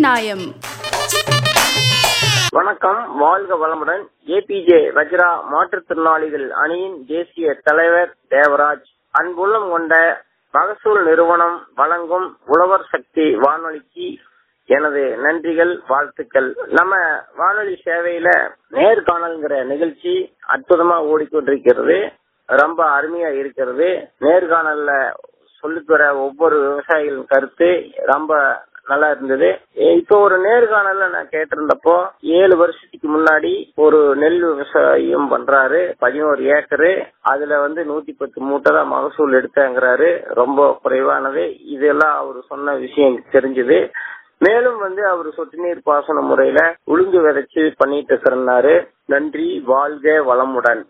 நியாயம் வணக்கம் வாழ்க வளமுடன் ஏபிஜே வஜ்ரா மாற்றுத்திறனாளிகள் அணியின் தேசிய தலைவர் தேவராஜ் அன்புள்ளம் கொண்ட மகசூல் நிறுவனம் வழங்கும் உழவர் சக்தி வானொலிக்கு எனது நன்றிகள் வாழ்த்துக்கள் நம்ம வானொலி சேவையில நேர்காணல்ங்கிற நிகழ்ச்சி அற்புதமா ஓடிக்கொண்டிருக்கிறது ரொம்ப அருமையா இருக்கிறது நேர்காணல்ல சொல்லித்தர ஒவ்வொரு விவசாயிகளின் கருத்து ரொம்ப நல்லா இருந்தது இப்போ ஒரு நேர்காணல்ல நான் கேட்டிருந்தப்போ ஏழு வருஷத்துக்கு முன்னாடி ஒரு நெல் விவசாயம் பண்றாரு பதினோரு ஏக்கரு அதுல வந்து நூத்தி பத்து மூட்டை தான் மகசூல் எடுத்தேங்கிறாரு ரொம்ப குறைவானது இதெல்லாம் அவர் சொன்ன விஷயம் தெரிஞ்சது மேலும் வந்து அவர் சொட்டு நீர் பாசன முறையில உளுந்து விதைச்சு பண்ணிட்டு இருக்கிறாரு நன்றி வாழ்க வளமுடன்